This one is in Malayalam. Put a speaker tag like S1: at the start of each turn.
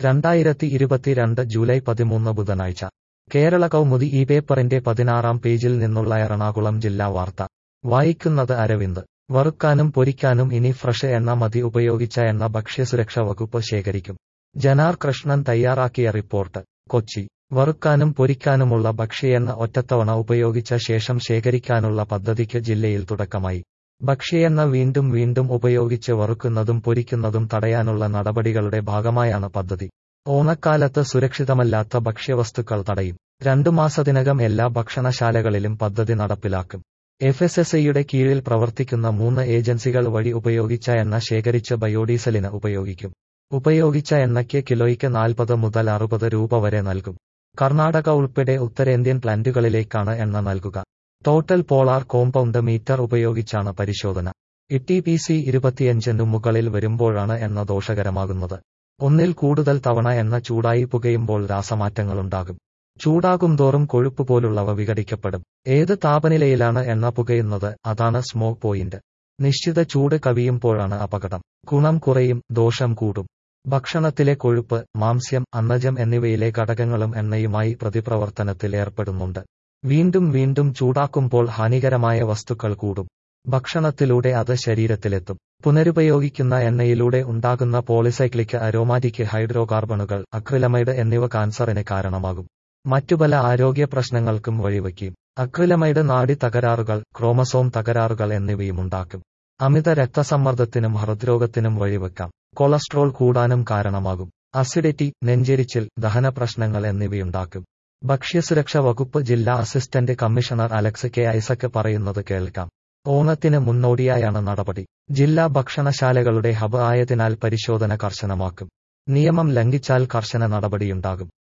S1: രണ്ടായിരത്തി ഇരുപത്തിരണ്ട് ജൂലൈ പതിമൂന്ന് ബുധനാഴ്ച കേരള കൗമുദി ഈ പേപ്പറിന്റെ പതിനാറാം പേജിൽ നിന്നുള്ള എറണാകുളം ജില്ലാ വാർത്ത വായിക്കുന്നത് അരവിന്ദ് വറുക്കാനും പൊരിക്കാനും ഇനി ഫ്രഷ് എണ്ണ മതി ഉപയോഗിച്ച എണ്ണ ഭക്ഷ്യസുരക്ഷ വകുപ്പ് ശേഖരിക്കും ജനാർ കൃഷ്ണൻ തയ്യാറാക്കിയ റിപ്പോർട്ട് കൊച്ചി വറുക്കാനും പൊരിക്കാനുമുള്ള ഭക്ഷ്യയെണ്ണ ഒറ്റത്തവണ ഉപയോഗിച്ച ശേഷം ശേഖരിക്കാനുള്ള പദ്ധതിക്ക് ജില്ലയിൽ തുടക്കമായി ഭക്ഷ്യയെണ്ണ വീണ്ടും വീണ്ടും ഉപയോഗിച്ച് വറുക്കുന്നതും പൊരിക്കുന്നതും തടയാനുള്ള നടപടികളുടെ ഭാഗമായാണ് പദ്ധതി ഓണക്കാലത്ത് സുരക്ഷിതമല്ലാത്ത ഭക്ഷ്യവസ്തുക്കൾ തടയും രണ്ടു മാസത്തിനകം എല്ലാ ഭക്ഷണശാലകളിലും പദ്ധതി നടപ്പിലാക്കും എഫ് എസ് എസ് ഐയുടെ കീഴിൽ പ്രവർത്തിക്കുന്ന മൂന്ന് ഏജൻസികൾ വഴി ഉപയോഗിച്ച എണ്ണ ശേഖരിച്ച് ബയോഡീസലിന് ഉപയോഗിക്കും ഉപയോഗിച്ച എണ്ണയ്ക്ക് കിലോയ്ക്ക് നാൽപ്പത് മുതൽ അറുപത് രൂപ വരെ നൽകും കർണാടക ഉൾപ്പെടെ ഉത്തരേന്ത്യൻ പ്ലാന്റുകളിലേക്കാണ് എണ്ണ നൽകുക ടോട്ടൽ പോളാർ കോമ്പൗണ്ട് മീറ്റർ ഉപയോഗിച്ചാണ് പരിശോധന ഇ പി സി ഇരുപത്തിയഞ്ചിനു മുകളിൽ വരുമ്പോഴാണ് എണ്ണ ദോഷകരമാകുന്നത് ഒന്നിൽ കൂടുതൽ തവണ എണ്ണ ചൂടായി പുകയുമ്പോൾ രാസമാറ്റങ്ങളുണ്ടാകും ചൂടാകും തോറും കൊഴുപ്പ് പോലുള്ളവ വിഘടിക്കപ്പെടും ഏത് താപനിലയിലാണ് എണ്ണ പുകയുന്നത് അതാണ് സ്മോക്ക് പോയിന്റ് നിശ്ചിത ചൂട് കവിയുമ്പോഴാണ് അപകടം ഗുണം കുറയും ദോഷം കൂടും ഭക്ഷണത്തിലെ കൊഴുപ്പ് മാംസ്യം അന്നജം എന്നിവയിലെ ഘടകങ്ങളും എണ്ണയുമായി പ്രതിപ്രവർത്തനത്തിൽ ഏർപ്പെടുന്നുണ്ട് വീണ്ടും വീണ്ടും ചൂടാക്കുമ്പോൾ ഹാനികരമായ വസ്തുക്കൾ കൂടും ഭക്ഷണത്തിലൂടെ അത് ശരീരത്തിലെത്തും പുനരുപയോഗിക്കുന്ന എണ്ണയിലൂടെ ഉണ്ടാകുന്ന പോളിസൈക്ലിക് അരോമാറ്റിക് ഹൈഡ്രോകാർബണുകൾ അക്രിലമൈഡ് എന്നിവ കാൻസറിന് കാരണമാകും മറ്റു പല ആരോഗ്യ പ്രശ്നങ്ങൾക്കും വഴിവെക്കും അക്രിലമൈഡ് നാഡി തകരാറുകൾ ക്രോമസോം തകരാറുകൾ എന്നിവയും ഉണ്ടാക്കും അമിത രക്തസമ്മർദ്ദത്തിനും ഹൃദ്രോഗത്തിനും വഴിവെക്കാം കൊളസ്ട്രോൾ കൂടാനും കാരണമാകും അസിഡിറ്റി നെഞ്ചെരിച്ചിൽ ദഹന പ്രശ്നങ്ങൾ എന്നിവയുണ്ടാക്കും ഭക്ഷ്യസുരക്ഷ വകുപ്പ് ജില്ലാ assistant commissioner Alex K Isaac പറയുന്നത് കേൾക്കാം ഓണത്തിന് മുന്നോടിയായാണ് നടപടി ജില്ലാ ഭക്ഷണശാലകളുടെ ഹബ് ആയതിനാൽ പരിശോധന കർശനമാക്കും നിയമം ലംഘിച്ചാൽ കർശന നടപടിയുണ്ടാകും